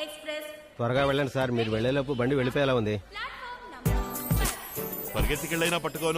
Express త్వరగా వెళ్ళండి sir మీరు వెళ్ళేలోపు బండి వెళ్ళిపోయేలా ఉంది ప్లాట్ఫామ్ నంబర్ పరిగెత్తికెళ్ళైనా పట్టుకోను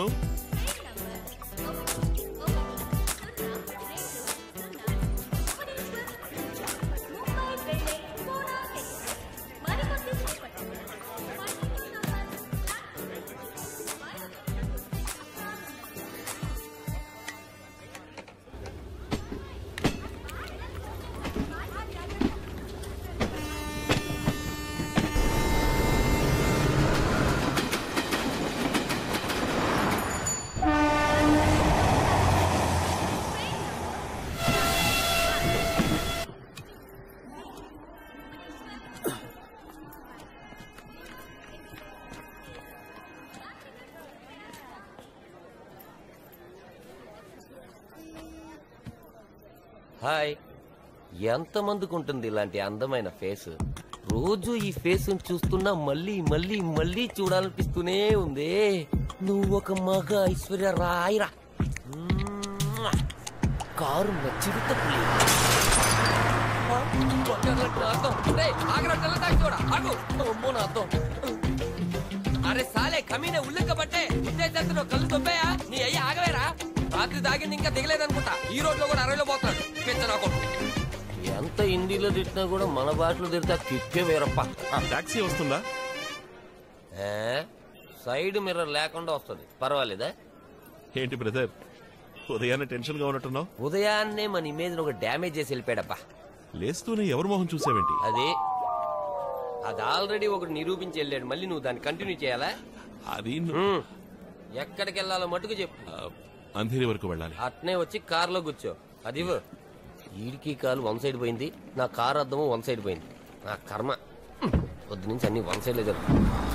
హాయ్ ఎంతమందికి ఉంటుంది ఇలాంటి అందమైన ఫేస్ రోజు ఈ ఫేస్ చూస్తున్నా మళ్ళీ మళ్ళీ మళ్ళీ చూడాలనిపిస్తూనే ఉంది నువ్వు ఒక మగ ఐశ్వర్య రాయిరా మ్మ్. కారు నచ్చిరుత పులి ఆ, బంగారం నా అద్దం. రేయ్, ఆగరా, తెల్ల తాగి చూడ. ఆగు. అమ్మో, నా అద్దం. అరే సాలే కమీనే ఉల్లిక్క పట్టే ఉద్దేశంతో కళ్ళు తొప్పాయా నీ అయ్యి ఆగవేరా రాత్రి తాగింది ఇంకా దిగలేదనుకుంటా ఈ రోడ్లో కూడా అరవైలో పోతున్నాడు పెద్ద నాకు ఎంత హిందీలో తిట్టినా కూడా మన భాషలో తిడితే కిక్కే వేరప్ప టాక్సీ వస్తుందా ఏ? సైడ్ మిర్రర్ లేకుండా వస్తుంది పర్వాలేదా ఏంటి బ్రదర్ ఉదయాన్నే టెన్షన్ గా ఉన్నట్టున్నావు ఉదయాన్నే మన ఇమేజ్ ఒక డ్యామేజ్ చేసి వెళ్ళిపోయాడప్పా లేస్తూనే ఎవరి మొహం చూసావేంటి అది అది ఆల్రెడీ ఒకటి నిరూపించి వెళ్ళాడు మళ్ళీ నువ్వు దాన్ని కంటిన్యూ చేయాలా అది ను- ఉమ్. ఎక్కడికి వెళ్ళాలో మటుకు చెప్పు ఆ, అంధేరి వరకు వెళ్ళాలి అట్నే వచ్చి కారులో కూర్చో అది ఇవ్వు. ఈడికి కాలు వన్ సైడ్ పోయింది నా కారు అద్దము వన్ సైడ్ పోయింది నా కర్మ పొద్దు నుంచి అన్ని వన్ సైడ్ లేదు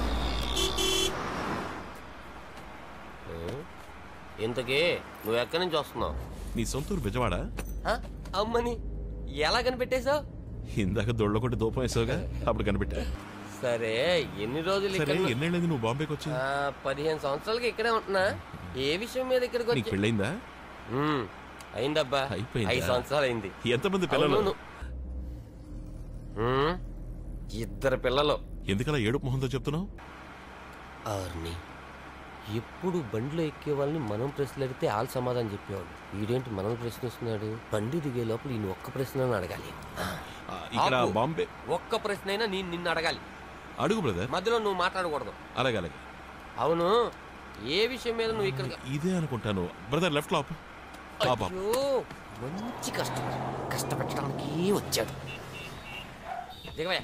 ఇంతకీ నువ్వు ఎక్కడి నుంచి వస్తున్నావు నీ సొంతూరు బెజవాడ ఆ? అమ్మని ఎలా కనిపెట్టేశావు ఇందాక దొళ్ళ కొట్టి దూపం వేసావుగా అప్పుడు కనిపెట్టా సరే ఎన్ని రోజులు సరే ఇక్కడ ఎన్నేళ్ళది నువ్వు బాంబేకి వచ్చి ఆ, పదిహేను సంవత్సరాలకి ఇక్కడే ఉంటున్నా ఏ విషయం మీద ఇక్కడికి నీకు వచ్చి పెళ్ళైందా ఉమ్, అయిందబ్బా అయిపోయిందా? ఐదు సంవత్సరాలు అయింది ఎంతమంది పిల్లలు అవును. ఉమ్, ఇద్దరు పిల్లలు ఎందుకలా ఏడుపు మొహంతో చెప్తున్నావు ఆర్ని ఎప్పుడు బండిలో ఎక్కే వాళ్ళని మనం ప్రశ్నలు అడిగితే ఆల్ సమాధానం చెప్పేవాడు వీడేంటి మనం ప్రశ్నిస్తున్నాడు బండి దిగే లోపల ఈయన ఒక్క ప్రశ్న అడగాలి ఆ, ఆ, ఇక్కడ ఆపు. బాంబే ఒక్క ప్రశ్న అయినా నేను నిన్ను అడగాలి అడుగు బ్రదర్ మధ్యలో నువ్వు మాట్లాడకూడదు అలాగే అలాగే అవును ఏ విషయం మీద నువ్వు ఇక్కడికి ఇదే అనుకుంటాను బ్రదర్ లెఫ్ట్ లో ఆపు. ఆపు, ఆపు. అయ్యో మంచి కష్టం కష్టపెట్టడానికి వచ్చాడు దిగవయ్యా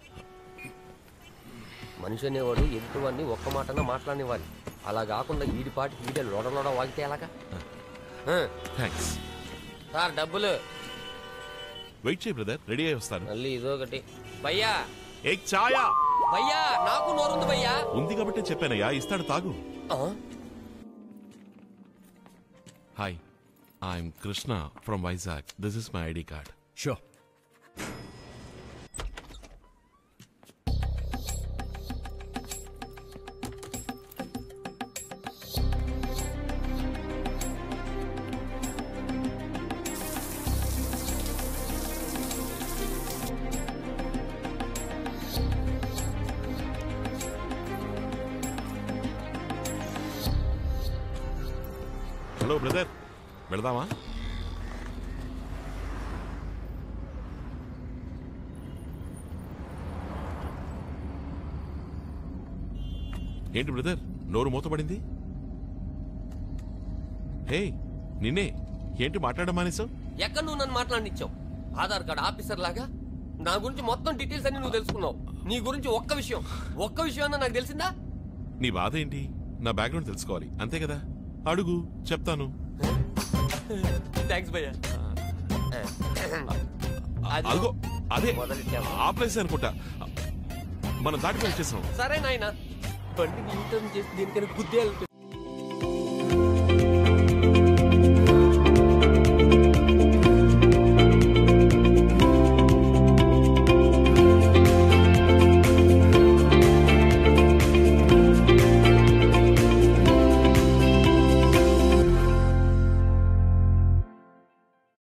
మనిషి అనేవాడు ఎదుటివాడిని ఒక్క మాటన మాట్లాడనివ్వాలి అలా కాకుండా వీడి పాటికి వీడే లోడ లోడ వాగితే ఎలాగా ఆ, థ్యాంక్స్ సార్ డబ్బులు వెయిట్ చేయి బ్రదర్ రెడీ అయి వస్తాను మళ్ళీ ఇదొకటి భయ్యా ఏ ఛాయా భయ్యా నాకు నోరుంది భయ్యా ఉంది కాబట్టి చెప్పానయ్యా ఇస్తాడు తాగు ఆ, hi I'm Krishna from Vizag this is my ID card Sure. Hello brother వెళదామా ఏంటి బ్రదర్ నోరు మూతపడింది హే నిన్నే ఏంటి మాట్లాడడం మానేసావు ఎక్కడ నువ్వు నన్ను మాట్లాడినిచ్చావు ఆధార్ కార్డ్ ఆఫీసర్ లాగా నా గురించి మొత్తం డీటెయిల్స్ అన్ని నువ్వు తెలుసుకున్నావు నీ గురించి ఒక్క విషయం ఒక్క విషయం అన్నా నాకు తెలిసిందా నీ బాధ ఏంటి నా బ్యాక్గ్రౌండ్ తెలుసుకోవాలి అంతే కదా అడుగు చెప్తాను థ్యాంక్స్ భయ్యా అది అదిగో అదే మొదలెట్టావా? ఆ ప్లేస్ అనుకుంటా మనం దాటిపోయి వచ్చేసాం సరే నాయన బండి నీ టర్న్ చేసి దీనికైనా గుద్దేయాలి